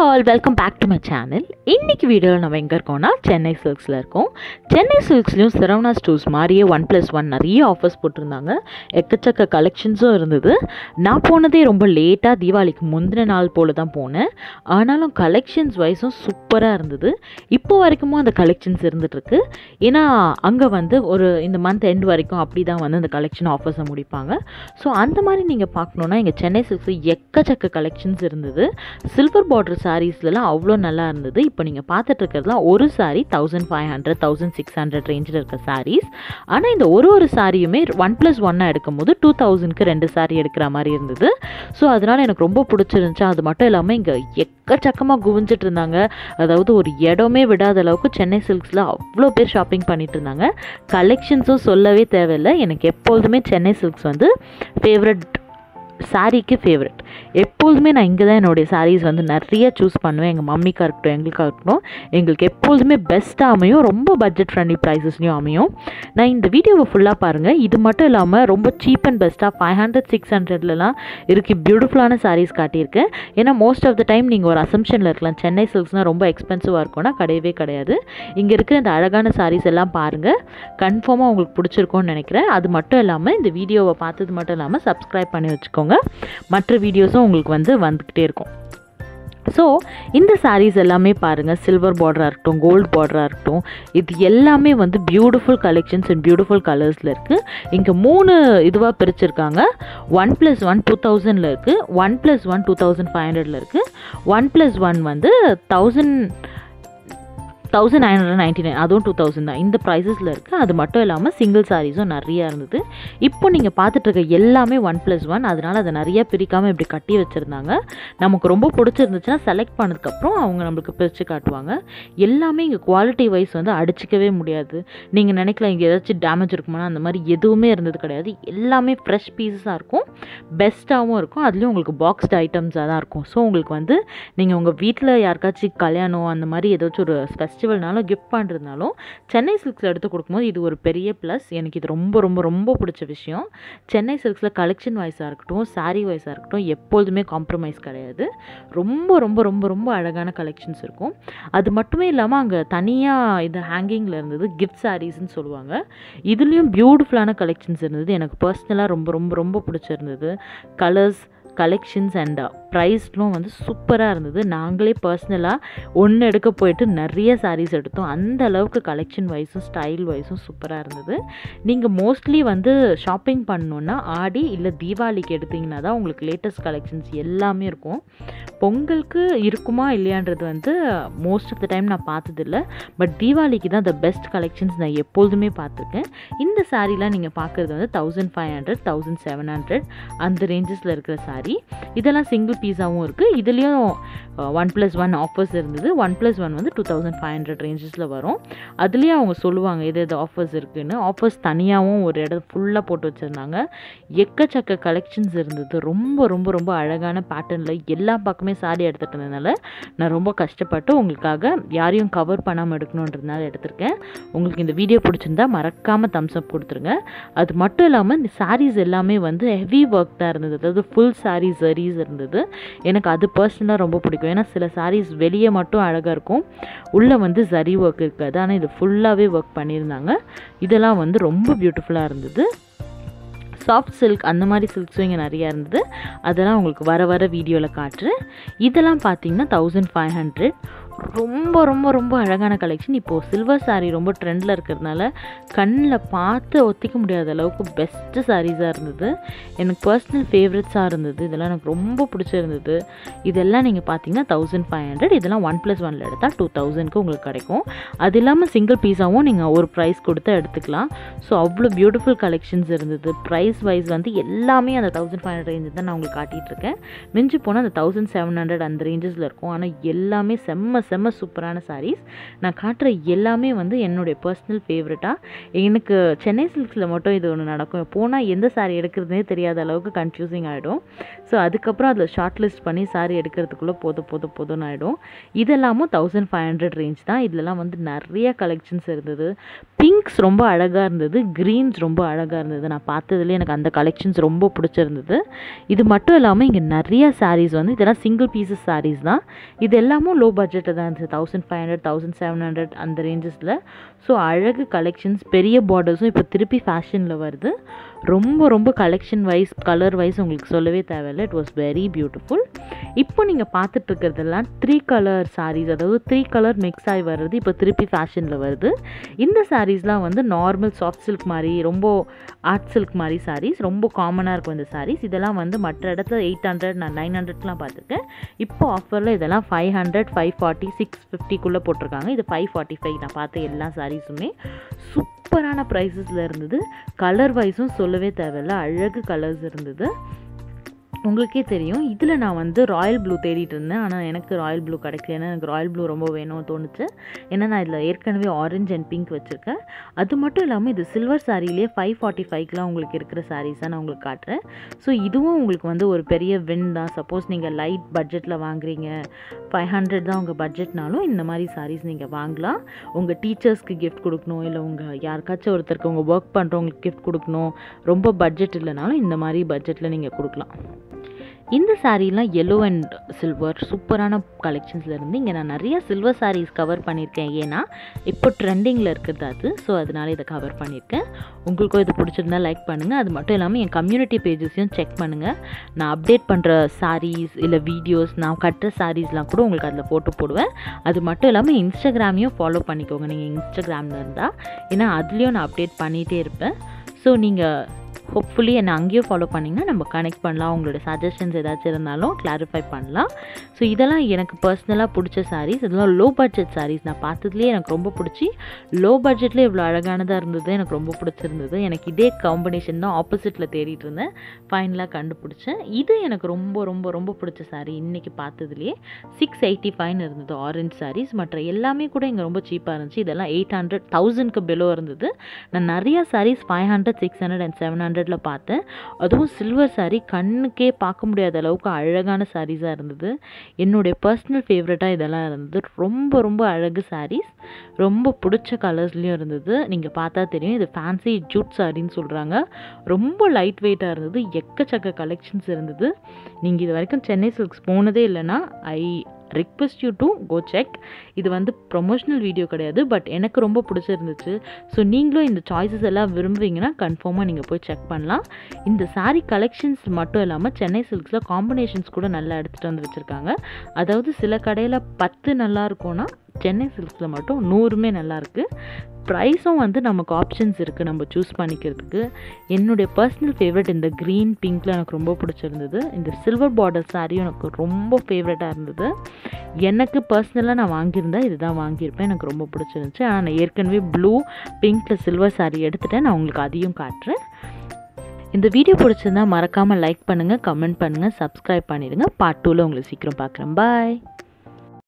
all welcome back to my channel இன்னைக்கு வீடியோவில் நம்ம எங்கே இருக்கோம்னா சென்னை சில்க்ஸில் இருக்கோம் சென்னை சில்க்ஸ்லேயும் சரவணா ஸ்டோர்ஸ் மாதிரியே ஒன் ப்ளஸ் ஒன் நிறைய ஆஃபர்ஸ் போட்டிருந்தாங்க எக்கச்சக்க கலெக்ஷன்ஸும் இருந்தது நான் போனதே ரொம்ப லேட்டாக தீபாவளிக்கு முந்தின நாள் போல் தான் போனேன் ஆனாலும் கலெக்ஷன்ஸ் வைஸும் சூப்பராக இருந்தது இப்போ வரைக்குமும் அந்த கலெக்ஷன்ஸ் இருந்துகிட்ருக்கு ஏன்னா அங்கே வந்து ஒரு இந்த மந்த் எண்ட் வரைக்கும் அப்படி தான் வந்து அந்த கலெக்ஷன் ஆஃபர்ஸை முடிப்பாங்க ஸோ அந்த மாதிரி நீங்கள் பார்க்கணுன்னா இங்கே சென்னை சில்க்ஸில் எக்கச்சக்க கலெக்ஷன்ஸ் இருந்தது சில்வர் பார்டர் சாரீஸ்லலாம் அவ்வளோ நல்லா இருந்தது இப்போ நீங்கள் பார்த்துட்டு இருக்கிறதுலாம் ஒரு sari thousand five hundred thousand six hundred ரேஞ்சில் இருக்க சாரீஸ் ஆனால் இந்த ஒரு ஒரு சாரியுமே ஒன் ப்ளஸ் ஒன்னாக எடுக்கும்போது டூ தௌசண்ட்க்கு ரெண்டு சாரீ எடுக்கிற மாதிரி இருந்தது ஸோ அதனால் எனக்கு ரொம்ப பிடிச்சிருந்துச்சு அது மட்டும் இல்லாமல் இங்கே எக்கச்சக்கமாக குவிஞ்சிட்டு இருந்தாங்க அதாவது ஒரு இடமே விடாத அளவுக்கு சென்னை சில்க்ஸில் அவ்வளோ பேர் ஷாப்பிங் பண்ணிட்டு இருந்தாங்க கலெக்ஷன்ஸும் சொல்லவே தேவையில்லை எனக்கு எப்பொழுதுமே சென்னை சில்க்ஸ் வந்து ஃபேவரட் சாரீக்கு ஃபேவரட் எப்பொழுதுமே நான் இங்கே தான் என்னுடைய சாரீஸ் வந்து நிறைய சூஸ் பண்ணுவேன் எங்கள் மம்மிக்காக இருக்கட்டும் எங்களுக்காக இருக்கட்டும் எங்களுக்கு எப்பொழுதுமே பெஸ்ட்டாக அமையும் ரொம்ப பட்ஜெட் ஃப்ரெண்ட்லி ப்ரைஸஸ்லையும் அமையும் நான் இந்த வீடியோவை ஃபுல்லாக பாருங்கள் இது மட்டும் இல்லாமல் ரொம்ப சீப் அண்ட் பெஸ்ட்டாக ஃபைவ் ஹண்ட்ரட் சிக்ஸ் ஹண்ட்ரட்லலாம் இருக்கு பியூட்டிஃபுல்லான சாரீஸ் காட்டியிருக்கேன் ஏன்னா மோஸ்ட் ஆஃப் த டைம் நீங்கள் ஒரு அசம்ஷனில் இருக்கலாம் சென்னை சில்க்ஸ்னால் ரொம்ப எக்ஸ்பென்சிவாக இருக்கும்னா கிடையவே கிடையாது இங்கே இருக்கிற இந்த அழகான சாரீஸ் எல்லாம் பாருங்கள் கன்ஃபார்மாக உங்களுக்கு பிடிச்சிருக்கும்னு நினைக்கிறேன் அது மட்டும் இல்லாமல் இந்த வீடியோவை பார்த்தது மட்டும் இல்லாமல் சப்ஸ்கிரைப் பண்ணி வச்சுக்கோங்க மற்ற வீடியோஸும் உங்களுக்கு வந்து வந்துக்கிட்டே இருக்கும் ஸோ இந்த சாரீஸ் எல்லாமே பாருங்கள் சில்வர் பார்டராக இருக்கட்டும் கோல்டு பார்டராக இருக்கட்டும் இது எல்லாமே வந்து பியூட்டிஃபுல் கலெக்ஷன்ஸ் அண்ட் பியூட்டிஃபுல் கலர்ஸில் இருக்குது இங்கே மூணு இதுவாக பிரிச்சிருக்காங்க ஒன் ப்ளஸ் ஒன் டூ தௌசண்டில் இருக்குது one plus one two thousand five ஹண்ட்ரடில் இருக்குது ஒன் ப்ளஸ் ஒன் வந்து thousand thousand nine hundred ninety nine அதுவும் டூ தௌசண்ட் தான் இந்த ப்ரைஸஸில் இருக்குது அது மட்டும் இல்லாமல் சிங்கிள் சாரீஸும் நிறையா இருந்தது இப்போ நீங்கள் பார்த்துட்டு இருக்க எல்லாமே ஒன் ப்ளஸ் ஒன் அதனால் அதை நிறைய பிரிக்காமல் இப்படி கட்டி வச்சுருந்தாங்க நமக்கு ரொம்ப பிடிச்சிருந்துச்சுன்னா செலக்ட் பண்ணதுக்கப்புறம் அவங்க நம்மளுக்கு பிரித்து காட்டுவாங்க எல்லாமே இங்கே குவாலிட்டி வைஸ் வந்து அடிச்சிக்கவே முடியாது நீங்கள் நினைக்கலாம் இங்கே ஏதாச்சும் டேமேஜ் இருக்குமானா அந்த மாதிரி எதுவுமே இருந்தது கிடையாது எல்லாமே ஃப்ரெஷ் பீஸஸாக இருக்கும் பெஸ்ட்டாகவும் இருக்கும் அதுலேயும் உங்களுக்கு பாக்ஸ்டு ஐட்டம்ஸாக தான் இருக்கும் ஸோ உங்களுக்கு வந்து நீங்கள் உங்கள் வீட்டில் யாருக்காச்சும் கல்யாணம் அந்த மாதிரி ஏதாச்சும் ஒரு ஃபெஸ்டிவல்னாலும் கிஃப்ட் பண்ணுறதுனாலும் சென்னை சில்க்ஸில் எடுத்து கொடுக்கும்போது இது ஒரு பெரிய ப்ளஸ் எனக்கு இது ரொம்ப ரொம்ப ரொம்ப பிடிச்ச விஷயம் சென்னை சில்க்ஸில் கலெக்ஷன் வைஸாக இருக்கட்டும் சாரீ வைஸாக இருக்கட்டும் எப்பொழுதுமே காம்ப்ரமைஸ் கிடையாது ரொம்ப ரொம்ப ரொம்ப ரொம்ப அழகான கலெக்ஷன்ஸ் இருக்கும் அது மட்டுமே இல்லாமல் அங்கே தனியாக இது ஹேங்கிங்கில் இருந்தது கிஃப்ட் சாரீஸ்ன்னு சொல்லுவாங்க இதுலேயும் பியூட்டிஃபுல்லான கலெக்ஷன்ஸ் இருந்தது எனக்கு பர்சனலாக ரொம்ப ரொம்ப ரொம்ப பிடிச்சிருந்தது கலர்ஸ் கலெக்ஷன்ஸ் அண்ட் ப்ரைஸ்லும் வந்து சூப்பராக இருந்தது நாங்களே பர்சனலாக ஒன்று எடுக்க போயிட்டு நிறைய சாரீஸ் எடுத்தோம் அந்த அளவுக்கு கலெக்ஷன் வைஸும் ஸ்டைல் வைஸும் சூப்பராக இருந்தது நீங்கள் மோஸ்ட்லி வந்து ஷாப்பிங் பண்ணணுன்னா ஆடி இல்லை தீபாவளிக்கு எடுத்திங்கன்னா தான் உங்களுக்கு லேட்டஸ்ட் கலெக்ஷன்ஸ் எல்லாமே இருக்கும் பொங்கலுக்கு இருக்குமா இல்லையான்றது வந்து மோஸ்ட் ஆஃப் த டைம் நான் பார்த்ததில்ல பட் தீபாவளிக்கு தான் த பெஸ்ட் கலெக்ஷன்ஸ் நான் எப்பொழுதுமே பார்த்துருக்கேன் இந்த சாரீலாம் நீங்கள் பார்க்குறது வந்து thousand five hundred thousand seven hundred அந்த ரேஞ்சஸில் இருக்கிற சாரீ இதெல்லாம் சிங்கிள் பீஸாகவும் இருக்குது இதுலேயும் ஒன் ப்ளஸ் ஒன் ஆஃபர்ஸ் இருந்தது ஒன் ப்ளஸ் ஒன் வந்து டூ தௌசண்ட் ஃபைவ் ஹண்ட்ரட் ரேஞ்சஸில் வரும் அதுலேயும் அவங்க சொல்லுவாங்க எது எது ஆஃபர்ஸ் இருக்குதுன்னு ஆஃபர்ஸ் தனியாகவும் ஒரு இடம் ஃபுல்லாக போட்டு வச்சுருந்தாங்க எக்கச்சக்க கலெக்ஷன்ஸ் இருந்தது ரொம்ப ரொம்ப ரொம்ப அழகான பேட்டர்னில் எல்லா பக்கமே சாரி எடுத்துகிட்டு இருந்ததுனால நான் ரொம்ப கஷ்டப்பட்டு உங்களுக்காக யாரையும் கவர் பண்ணாமல் எடுக்கணுன்றதுனால எடுத்திருக்கேன் உங்களுக்கு இந்த வீடியோ பிடிச்சிருந்தா மறக்காமல் தம்ஸ் அப் கொடுத்துருங்க அது மட்டும் இல்லாமல் இந்த சாரீஸ் எல்லாமே வந்து ஹெவி ஒர்க் தான் இருந்தது அதாவது ஃபுல் சாரீ ஜரீஸ் இருந்தது எனக்கு அது பர்சனலாக ரொம்ப பிடிக்கும் ஏன்னா சில சாரீஸ் வெளியே மட்டும் அழகாக இருக்கும் உள்ளே வந்து ஜரி ஒர்க் இருக்காது ஆனால் இது ஃபுல்லாகவே ஒர்க் பண்ணியிருந்தாங்க இதெல்லாம் வந்து ரொம்ப பியூட்டிஃபுல்லாக இருந்தது சாஃப்ட் சில்க் அந்த மாதிரி சில்க்ஸும் இங்கே நிறையா இருந்தது அதெல்லாம் உங்களுக்கு வர வர வீடியோவில் காட்டுறேன் இதெல்லாம் பார்த்தீங்கன்னா தௌசண்ட் ஃபைவ் ஹண்ட்ரட் ரொம்ப ரொம்ப ரொம்ப அழகான கலெக்ஷன் இப்போது சில்வர் சாரீ ரொம்ப ட்ரெண்டில் இருக்கிறதுனால கண்ணில் பார்த்து ஒத்திக்க முடியாத அளவுக்கு பெஸ்ட்டு சாரீஸாக இருந்தது எனக்கு பர்சனல் ஃபேவரட்ஸாக இருந்தது இதெல்லாம் எனக்கு ரொம்ப பிடிச்சிருந்தது இதெல்லாம் நீங்கள் பார்த்தீங்கன்னா தௌசண்ட் ஃபைவ் ஹண்ட்ரட் இதெல்லாம் ஒன் ப்ளஸ் ஒனில் எடுத்தால் டூ தௌசண்ட்க்கு உங்களுக்கு கிடைக்கும் அது இல்லாமல் சிங்கிள் பீஸாகவும் நீங்கள் ஒரு ப்ரைஸ் கொடுத்து எடுத்துக்கலாம் ஸோ அவ்வளோ பியூட்டிஃபுல் கலெக்ஷன்ஸ் இருந்தது ப்ரைஸ் வைஸ் வந்து எல்லாமே அந்த தௌசண்ட் ஃபைவ் ஹண்ட்ரட் ரேஞ்சு தான் நான் உங்களுக்கு காட்டிகிட்ருக்கேன் மிஞ்சி போனால் அந்த தௌசண்ட் செவன் ஹண்ட்ரட் அந்த ரேஞ்சஸில் இருக்கும் ஆனால் எல்லாமே செம்ம செம்ம செம்ம சூப்பரான சாரீஸ் நான் காட்டுற எல்லாமே வந்து என்னுடைய பர்சனல் ஃபேவரட்டாக எனக்கு சென்னை சில்க்ஸில் மட்டும் இது ஒன்று நடக்கும் போனால் எந்த சாரீ எடுக்கிறதுனே தெரியாத அளவுக்கு கன்ஃபியூசிங் ஆகிடும் ஸோ அதுக்கப்புறம் அதில் ஷார்ட் லிஸ்ட் பண்ணி சாரீ எடுக்கிறதுக்குள்ளே போதும் போதும் போதும்னு ஆகிடும் இதெல்லாமும் தௌசண்ட் ஃபைவ் ஹண்ட்ரட் ரேஞ்ச் தான் இதுலலாம் வந்து நிறைய கலெக்ஷன்ஸ் இருந்தது பிங்க்ஸ் ரொம்ப அழகாக இருந்தது க்ரீன்ஸ் ரொம்ப அழகாக இருந்தது நான் பார்த்ததுலேயே எனக்கு அந்த கலெக்ஷன்ஸ் ரொம்ப பிடிச்சிருந்தது இது மட்டும் இல்லாமல் இங்கே நிறைய சாரீஸ் வந்து இதெல்லாம் சிங்கிள் பீசஸ் சாரீஸ் தான் இது எல்லாமும் லோ பட்ஜெட்டில் தான் இருந்துச்சு thousand five hundred thousand seven hundred அந்த ரேஞ்சஸில் ஸோ அழகு கலெக்ஷன்ஸ் பெரிய பார்டர்ஸும் இப்போ திருப்பி ஃபேஷனில் வருது ரொம்ப ரொம்ப கலெக்ஷன் வைஸ் கலர் வைஸ் உங்களுக்கு சொல்லவே தேவையில்லை இட் வாஸ் வெரி பியூட்டிஃபுல் இப்போ நீங்கள் பார்த்துட்டு இருக்கிறதெல்லாம் த்ரீ கலர் சாரீஸ் அதாவது த்ரீ கலர் மிக்ஸ் ஆகி வர்றது இப்போ திருப்பி ஃபேஷனில் வருது இந்த சாரீஸ்லாம் வந்து நார்மல் சாஃப்ட் சில்க் மாதிரி ரொம்ப ஆர்ட் சில்க் மாதிரி சாரீஸ் ரொம்ப காமனாக இருக்கும் இந்த சாரீஸ் இதெல்லாம் வந்து மற்ற இடத்துல எயிட் ஹண்ட்ரட் நான் நைன் ஹண்ட்ரட்லாம் பார்த்துருக்கேன் இப்போ ஆஃபரில் இதெல்லாம் five hundred five forty six ஃபிஃப்டிக்குள்ளே போட்டிருக்காங்க இது ஃபைவ் ஃபார்ட்டி ஃபைவ் நான் பார்த்த எல்லா சாரீஸுமே சூப்பரான ப்ரைஸஸில் இருந்தது கலர் வைஸும் சொல்லவே தேவையில்ல அழகு கலர்ஸ் இருந்தது உங்களுக்கே தெரியும் இதில் நான் வந்து ராயல் ப்ளூ தேடிட்டு இருந்தேன் ஆனால் எனக்கு ராயல் ப்ளூ கிடைக்கல ஏன்னா எனக்கு ராயல் ப்ளூ ரொம்ப வேணும்னு தோணுச்சு ஏன்னா நான் இதில் ஏற்கனவே ஆரஞ்ச் அண்ட் பிங்க் வச்சுருக்கேன் அது மட்டும் இல்லாமல் இது சில்வர் சாரிலே ஃபைவ் ஃபார்ட்டி ஃபைவ்க்குலாம் உங்களுக்கு இருக்கிற சாரீஸாக நான் உங்களுக்கு காட்டுறேன் ஸோ இதுவும் உங்களுக்கு வந்து ஒரு பெரிய வின் தான் சப்போஸ் நீங்கள் லைட் பட்ஜெட்டில் வாங்குறீங்க ஃபைவ் ஹண்ட்ரட் தான் உங்கள் பட்ஜெட்னாலும் இந்த மாதிரி சாரீஸ் நீங்கள் வாங்கலாம் உங்கள் டீச்சர்ஸ்க்கு கிஃப்ட் கொடுக்கணும் இல்லை உங்கள் யாருக்காச்சும் ஒருத்தருக்கு உங்கள் ஒர்க் பண்ணுறவங்களுக்கு கிஃப்ட் கொடுக்கணும் ரொம்ப பட்ஜெட் இல்லைனாலும் இந்த மாதிரி பட்ஜெட்டில் நீங்கள் கொடுக்கலாம் இந்த சாரீலாம் எல்லோ அண்ட் சில்வர் சூப்பரான கலெக்ஷன்ஸில் இருந்து இங்கே நான் நிறைய சில்வர் சாரீஸ் கவர் பண்ணியிருக்கேன் ஏன்னா இப்போ ட்ரெண்டிங்கில் இருக்கிறது அது ஸோ அதனால் இதை கவர் பண்ணியிருக்கேன் உங்களுக்கும் இது பிடிச்சிருந்தா லைக் பண்ணுங்கள் அது மட்டும் இல்லாமல் என் கம்யூனிட்டி பேஜஸையும் செக் பண்ணுங்கள் நான் அப்டேட் பண்ணுற சாரீஸ் இல்லை வீடியோஸ் நான் கட்டுற சாரீஸ்லாம் கூட உங்களுக்கு அதில் ஃபோட்டோ போடுவேன் அது மட்டும் இல்லாமல் இன்ஸ்டாகிராமையும் ஃபாலோ பண்ணிக்கோங்க நீங்கள் இன்ஸ்டாகிராமில் இருந்தால் ஏன்னா அதுலேயும் நான் அப்டேட் பண்ணிகிட்டே இருப்பேன் ஸோ நீங்கள் ஹோப்ஃபுல்லி என்னை அங்கேயும் ஃபாலோ பண்ணிங்கன்னா நம்ம கனெக்ட் பண்ணலாம் உங்களோட சஜஷன்ஸ் ஏதாச்சும் இருந்தாலும் கிளாரிஃபை பண்ணலாம் ஸோ இதெல்லாம் எனக்கு பர்சனலாக பிடிச்ச சாரீஸ் இதெல்லாம் லோ பட்ஜெட் சாரீஸ் நான் பார்த்ததுலேயே எனக்கு ரொம்ப பிடிச்சி லோ பட்ஜெட்டில் இவ்வளோ அழகானதாக இருந்தது எனக்கு ரொம்ப பிடிச்சிருந்தது எனக்கு இதே காம்பினேஷன் தான் ஆப்போசிட்டில் தேடிட்டு இருந்தேன் ஃபைனலாக கண்டுபிடிச்சேன் இது எனக்கு ரொம்ப ரொம்ப ரொம்ப பிடிச்ச சாரீ இன்றைக்கி பார்த்ததுலேயே சிக்ஸ் எயிட்டி ஃபைன் இருந்தது ஆரஞ்ச் சாரீஸ் மற்ற எல்லாமே கூட இங்கே ரொம்ப சீப்பாக இருந்துச்சு இதெல்லாம் எயிட் ஹண்ட்ரட் தௌசண்ட்க்கு பிலோ இருந்தது நான் நிறையா saris five hundred six hundred and seven ஹண்ட்ரடில் பார்த்தேன் அதுவும் சில்வர் சாரீ கண்ணுக்கே பார்க்க முடியாத அளவுக்கு அழகான சாரீஸாக இருந்தது என்னுடைய பர்சனல் ஃபேவரட்டாக இதெல்லாம் இருந்தது ரொம்ப ரொம்ப அழகு சாரீஸ் ரொம்ப பிடிச்ச கலர்ஸ்லேயும் இருந்தது நீங்கள் பார்த்தா தெரியும் இது ஃபேன்சி ஜூட் சாரின்னு சொல்கிறாங்க ரொம்ப லைட் வெயிட்டாக இருந்தது எக்கச்சக்க கலெக்ஷன்ஸ் இருந்தது நீங்கள் இது வரைக்கும் சென்னை சில்க்ஸ் போனதே இல்லைன்னா I request you to go check இது வந்து ப்ரொமோஷனல் வீடியோ கிடையாது பட் எனக்கு ரொம்ப பிடிச்சிருந்துச்சு ஸோ நீங்களும் இந்த சாய்ஸஸ் எல்லாம் விரும்புவீங்கன்னா கன்ஃபார்மாக நீங்கள் போய் செக் பண்ணலாம் இந்த சாரீ கலெக்ஷன்ஸ் மட்டும் இல்லாமல் சென்னை சில்க்ஸில் காம்பினேஷன்ஸ் கூட நல்லா எடுத்துகிட்டு வந்து வச்சுருக்காங்க அதாவது சில கடையில் பத்து நல்லா இருக்கும்னா சென்னை சில்க்ஸில் மட்டும் நூறுமே நல்லாயிருக்கு ப்ரைஸும் வந்து நமக்கு ஆப்ஷன்ஸ் இருக்குது நம்ம சூஸ் பண்ணிக்கிறதுக்கு என்னுடைய பர்சனல் ஃபேவரட் இந்த க்ரீன் பிங்க்கில் எனக்கு ரொம்ப பிடிச்சிருந்தது இந்த சில்வர் பார்டர் சாரியும் எனக்கு ரொம்ப ஃபேவரட்டாக இருந்தது எனக்கு பர்சனலாக நான் வாங்கியிருந்தேன் இதுதான் வாங்கியிருப்பேன் எனக்கு ரொம்ப பிடிச்சிருந்துச்சு ஆனால் நான் ஏற்கனவே ப்ளூ பிங்க்கில் சில்வர் சாரி எடுத்துட்டேன் நான் உங்களுக்கு அதையும் காட்டுறேன் இந்த வீடியோ பிடிச்சிருந்தா மறக்காமல் லைக் பண்ணுங்கள் கமெண்ட் பண்ணுங்கள் சப்ஸ்கிரைப் பண்ணிடுங்க பார்ட் டூவில் உங்களை சீக்கிரம் பார்க்குறேன் பாய்